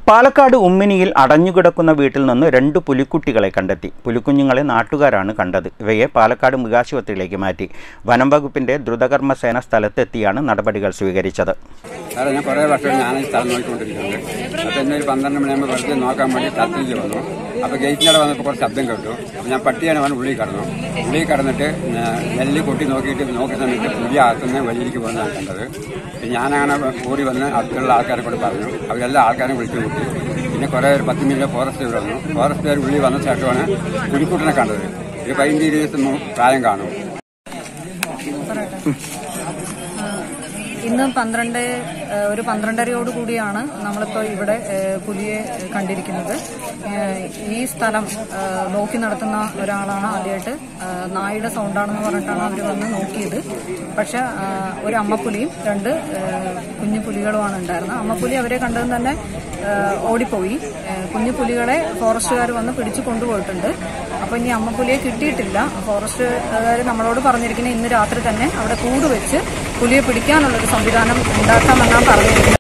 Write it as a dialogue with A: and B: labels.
A: പാലക്കാട് ഉമ്മിനിയിൽ അടഞ്ഞുകിടക്കുന്ന വീട്ടിൽ നിന്ന് രണ്ട് പുലിക്കുട്ടികളെ കണ്ടെത്തി പുലിക്കുഞ്ഞുങ്ങളെ നാട്ടുകാരാണ് കണ്ടത് ഇവയെ പാലക്കാട് മൃഗാശുപത്രിയിലേക്ക് മാറ്റി വനം വകുപ്പിന്റെ ദ്രുതകർമ്മസേന സ്ഥലത്തെത്തിയാണ് നടപടികൾ സ്വീകരിച്ചത്
B: സാറേ ഞാൻ കുറേ വർഷം ഞാൻ ഈ സ്ഥലം നോക്കിക്കൊണ്ടിരിക്കുന്നുണ്ട് അപ്പോൾ എന്നെ ഒരു പന്ത്രണ്ട് മണിയാകുമ്പോൾ വെറുതെ നോക്കാൻ വേണ്ടി സ്ഥലത്തേക്ക് വന്നു അപ്പോൾ ഗേറ്റിനടെ വന്നപ്പോൾ കുറച്ച് ശബ്ദം കേട്ടു അപ്പോൾ ഞാൻ പട്ടിയാണ് വന്ന് ഉള്ളിൽ കടന്നു ഉള്ളിൽ കടന്നിട്ട് ഞാൻ നെല്ല് കൊട്ടി നോക്കിയിട്ട് നോക്കിയ സമയത്ത് പുലി അകത്തുനിന്ന് വെളിയിലേക്ക് പോകുന്നതാണ് കണ്ടത് പിന്നെ ഞാനങ്ങനെ ഓടി വന്ന് അടുത്തുള്ള ആൾക്കാരെ കൂടെ പറഞ്ഞു അവരെല്ലാ ആൾക്കാരും വിളിച്ചു കൂട്ടി പിന്നെ കുറേ ഒരു പത്ത് മിനിറ്റ് ഫോറസ്റ്റ് വന്നു ഫോറസ്റ്റുകാർ ഉള്ളിൽ വന്ന ശേഷമാണ് പുലിക്കുട്ടനെ കണ്ടത് ഒരു പതിനഞ്ച് ഇരുപത് ദിവസം പ്രായം കാണും
C: ഇന്ന് പന്ത്രണ്ട് ഏഹ്, ഒരു പന്ത്രണ്ടരയോട് കൂടിയാണ് നമ്മളിപ്പോൾ ഇവിടെ ഏഹ്, പുലിയെ കണ്ടിരിക്കുന്നത് ഏഹ്, ഈ സ്ഥലം ഏഹ്, നോക്കി നടത്തുന്ന ഒരാളാണ് ആദ്യമായിട്ട് ഏഹ്, നായുടെ സൗണ്ടാണെന്ന് പറഞ്ഞിട്ടാണ് അവർ വന്ന് നോക്കിയത് പക്ഷെ ഏഹ്, ഒരു അമ്മപ്പുലിയും രണ്ട് ഏഹ്, കുഞ്ഞു പുലികളുമാണ് ഉണ്ടായിരുന്നത് അമ്മപ്പുലി അവരെ കണ്ടതും തന്നെ ഏഹ്, ഓടിപ്പോയി ഏഹ്, കുഞ്ഞു പുലികളെ ഫോറസ്റ്റുകാർ വന്ന് പിടിച്ചു കൊണ്ടുപോയിട്ടുണ്ട് അപ്പൊ ഇനി അമ്മപ്പുലിയെ കിട്ടിയിട്ടില്ല ഫോറസ്റ്റുകാർ നമ്മളോട് പറഞ്ഞിരിക്കുന്നത് ഇന്ന് രാത്രി തന്നെ അവിടെ കൂട് വെച്ച് പുലിയെ പിടിക്കാനുള്ളൊരു സംവിധാനം ഉണ്ടാക്കാമെന്നാണ് പറഞ്ഞിരിക്കുന്നത്